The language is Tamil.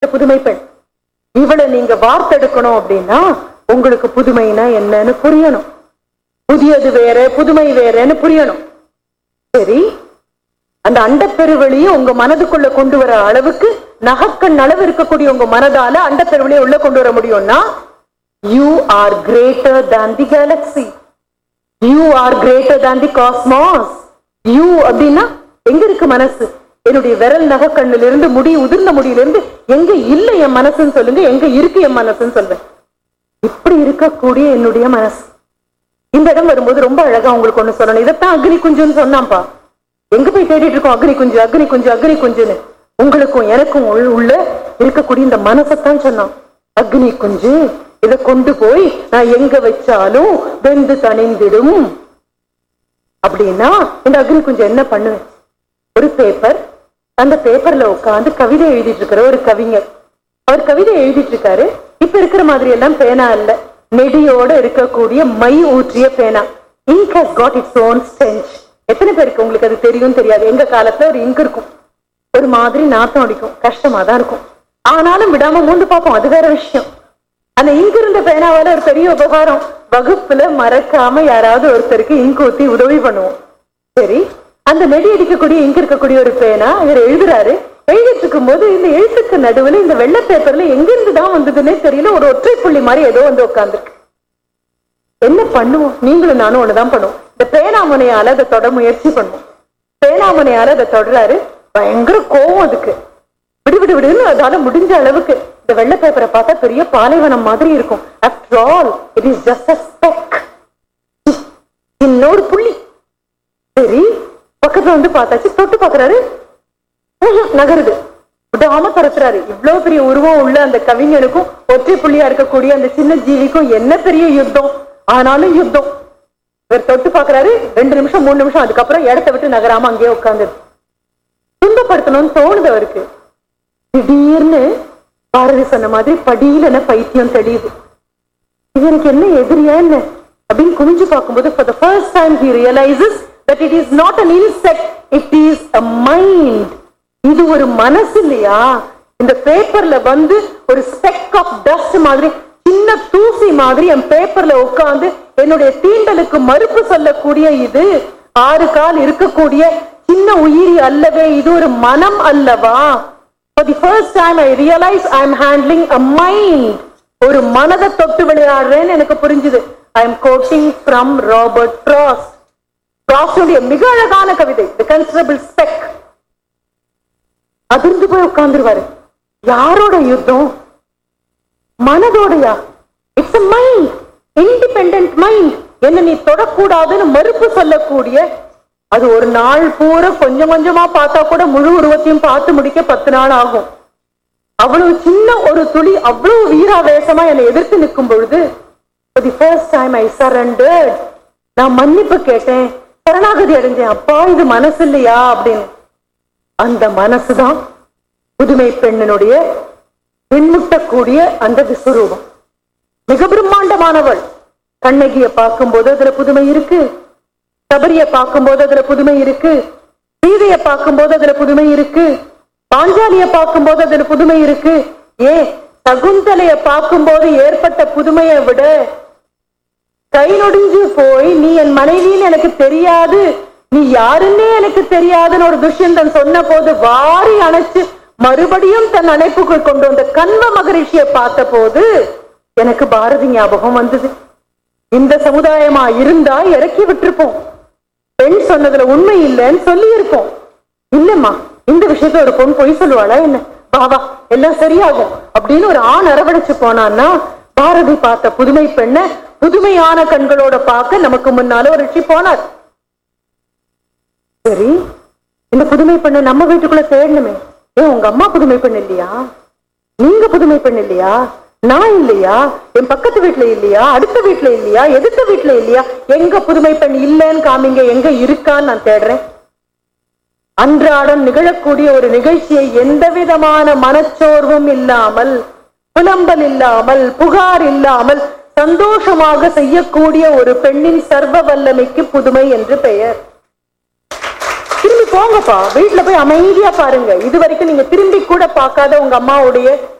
புதுமை பெண் இவளை நீங்க வார்த்தெடுக்கணும் அப்படின்னா உங்களுக்கு புதுமைனா என்னன்னு புரியணும் புதியது வேற புதுமை வேறன்னு புரியணும் சரி அந்த அண்டப்பெருவெளியை உங்க மனதுக்குள்ள கொண்டு வர அளவுக்கு நகக்கண் அளவு இருக்கக்கூடிய உங்க மனதால அண்டப்பெருவெளியை உள்ள கொண்டு வர முடியும்னா you are greater than the galaxy you are greater than the cosmos you அப்படின்னா எங்க இருக்கு மனசு என்னுடைய விரல் நகக்கண்ணுல இருந்து முடி உதிர்ந்த முடியிலிருந்து எங்க இல்ல என் மனசுன்னு சொல்லுங்க எங்க இருக்கு என் மனசுன்னு சொல்லுவேன் இப்படி இருக்கக்கூடிய என்னுடைய மனசு இந்த இடம் வரும்போது ரொம்ப அழகா உங்களுக்கு ஒண்ணு சொல்லணும் இதைத்தான் அக்னி குஞ்சுன்னு சொன்னான்பா எங்க போய் தேடிட்டு இருக்கோம் அக்னி குஞ்சு அக்னி குஞ்சு அக்னி குஞ்சுன்னு உங்களுக்கும் எனக்கும் உள்- உள்ள இருக்கக்கூடிய இந்த மனசத்தான் சொன்னான் அக்னி குஞ்சு இதை கொண்டு போய் நான் எங்க வச்சாலும் வெந்து தணிந்திடும் அப்படின்னா இந்த அக்னி குஞ்சு என்ன பண்ணுவேன் ஒரு பேப்பர் அந்த பேப்பர்ல உட்காந்து கவிதை எழுதிட்டு இருக்கிற ஒரு கவிஞர் அவர் கவிதை எழுதிட்டு இருக்காரு இப்ப இருக்கிற மாதிரி எல்லாம் பேனா இல்ல நெடியோட இருக்கக்கூடிய மை ஊற்றிய பேனா ink has got its own stench எத்தனை பேருக்கு உங்களுக்கு அது தெரியும் தெரியாது எங்க காலத்துல ஒரு இங்க் இருக்கும் ஒரு மாதிரி நாத்தம் அடிக்கும் கஷ்டமா தான் இருக்கும் ஆனாலும் விடாம மூந்து பார்ப்போம் அது வேற விஷயம் அந்த இங்க் இருந்த பேனாவால ஒரு பெரிய உபகாரம் வகுப்புல மறக்காம யாராவது ஒருத்தருக்கு இங்க் ஊத்தி உதவி பண்ணுவோம் சரி அந்த நெடி அடிக்கக்கூடிய இங்க இருக்கக்கூடிய ஒரு பேனா இவர் எழுதுறாரு எழுதிட்டு இருக்கும் போது இந்த எழுத்துக்கு நடுவுல இந்த வெள்ளை பேப்பர்ல எங்கிருந்து தான் வந்ததுன்னே தெரியல ஒரு ஒற்றை புள்ளி மாதிரி ஏதோ வந்து உட்கார்ந்துருக்கு என்ன பண்ணுவோம் நீங்களும் நானும் ஒண்ணுதான் பண்ணுவோம் இந்த பேனாமுனையால அதை தொட முயற்சி பண்ணுவோம் பேனாமுனையால அதை தொடராரு பயங்கர கோவம் அதுக்கு விடு விடு விடுன்னு அதால முடிஞ்ச அளவுக்கு இந்த வெள்ளை பேப்பரை பார்த்தா பெரிய பாலைவனம் மாதிரி இருக்கும் after all it is just a speck இன்னொரு புள்ளி சரி பக்கத்துல வந்து பார்த்தாச்சு தொட்டு பாக்குறாரு ம்ஹும், நகருது விடாம பறத்துறாரு இவ்வளவு பெரிய உருவம் உள்ள அந்த கவிஞனுக்கும் ஒற்றை புள்ளியா இருக்கக்கூடிய அந்த சின்ன ஜீவிக்கும் என்ன பெரிய யுத்தம் ஆனாலும் யுத்தம் இவர் தொட்டு பாக்குறாரு ரெண்டு நிமிஷம் மூணு நிமிஷம் அதுக்கப்புறம் இடத்த விட்டு நகராம அங்கேயே உட்கார்ந்துரு துன்பப்படுத்தணும்னு தோணுது அவருக்கு திடீர்னு பாரதி சொன்ன மாதிரி படியில பைத்தியம் தெளியுது இது எனக்கு என்ன எதிரியா என்ன அப்படின்னு குனிஞ்சு பார்க்கும்போது for the first time he realizes that it is not an insect it is a mind இது ஒரு மனசு இல்லையா இந்த பேப்பர்ல வந்து ஒரு ஸ்பெக் ஆஃப் டஸ்ட் மாதிரி சின்ன தூசி மாதிரி என் பேப்பர்ல உட்கார்ந்து என்னுடைய தீண்டலுக்கு மறுப்பு சொல்லக்கூடிய இது ஆறு கால் இருக்கக்கூடிய சின்ன உயிரி அல்லவே இது ஒரு மனம் அல்லவா For the first time I realize I am handling a mind. ஒரு மனதை தொட்டு விளையாடுறேன்னு எனக்கு புரிஞ்சுது I am quoting from Robert Frost ஃப்ராஸ்டுடைய மிக அழகான கவிதை தி கன்சிடரபிள் ஸ்பெக் அதிர்ந்து போய் உட்கார்ந்துருவாரு யாரோட யுத்தம் மனதோடையா it's a mind independent mind என்ன நீ தொடக்கூடாதுன்னு மறுப்பு சொல்லக்கூடிய அது ஒரு நாள் பூரா கொஞ்சம் கொஞ்சமா பார்த்தா கூட முழு உருவத்தையும் பார்த்து முடிக்க பத்து நாள் ஆகும் அவ்வளவு சின்ன ஒரு துளி அவ்வளவு வீராவேசமா என்னை எதிர்த்து நிற்கும் பொழுது for the first time I surrendered நான் மன்னிப்பு கேட்டேன் சரணாகதி அடைஞ்சேன் அப்பா இது மனசு இல்லையா அப்படின்னு அந்த மனசுதான் புதுமை பெண்ணினுடைய பின்முட்டக்கூடிய அந்த விஸ்வரூபம் மிக பிரம்மாண்டமானவள் கண்ணகிய பார்க்கும்போது அதுல புதுமை இருக்கு சபரிய பார்க்கும்போது அதுல புதுமை இருக்கு சீதைய பார்க்கும்போது அதுல புதுமை இருக்கு பாஞ்சாலிய பார்க்கும்போது அதுல புதுமை இருக்கு ஏ சகுந்தலைய பார்க்கும்போது ஏற்பட்ட புதுமையை விட கை நொடிஞ்சு போய் நீ என் மனைவின்னு எனக்கு தெரியாது நீ யாருன்னே எனக்கு தெரியாதுன்னு ஒரு துஷ்யந்தன் சொன்ன போது வாரி அணைச்சு மறுபடியும் தன் அணைப்புக்குள் கொண்டு வந்த கண்வ மகரிஷியை பார்த்த போது எனக்கு பாரதி ஞாபகம் வந்தது இந்த சமுதாயமா இருந்தா இறக்கி விட்டுருப்போம் பெண் சொன்னதுல உண்மை இல்லைன்னு சொல்லி இருப்போம் இல்லம்மா இந்த விஷயத்துல ஒரு பொண்ணு பொய் சொல்லுவாளா என்ன வா வா எல்லாம் சரியாகும் அப்படின்னு ஒரு ஆண் அரவணைச்சு போனான்னா பாரதி பார்த்த புதுமை பெண்ண புதுமையான கண்களோட பார்க்க நமக்கு முன்னால ஒரு ரிஷி போனார் சரி இந்த புதுமை பெண்ணை நம்ம வீட்டுக்குள்ள தேடணுமே ஏன் உங்க அம்மா புதுமை பெண் இல்லையா நீங்க புதுமை பெண் இல்லையா நான் இல்லையா என் பக்கத்து வீட்டுல இல்லையா அடுத்த வீட்டுல இல்லையா எதிர்த்த வீட்டுல இல்லையா எங்க புதுமை பெண் இல்லைன்னு காமிங்க எங்க இருக்கான்னு நான் தேடுறேன் அன்றாடம் நிகழக்கூடிய ஒரு நிகழ்ச்சியை எந்த விதமான மனச்சோர்வும் இல்லாமல் புலம்பல் இல்லாமல் புகார் இல்லாமல் சந்தோஷமாக செய்யக்கூடிய ஒரு பெண்ணின் சர்வ வல்லமைக்கு புதுமை என்று பெயர் திரும்பி போங்கப்பா வீட்டுல போய் அமைதியா பாருங்க இது வரைக்கும் நீங்க திரும்பி கூட பார்க்காத உங்க அம்மாவுடைய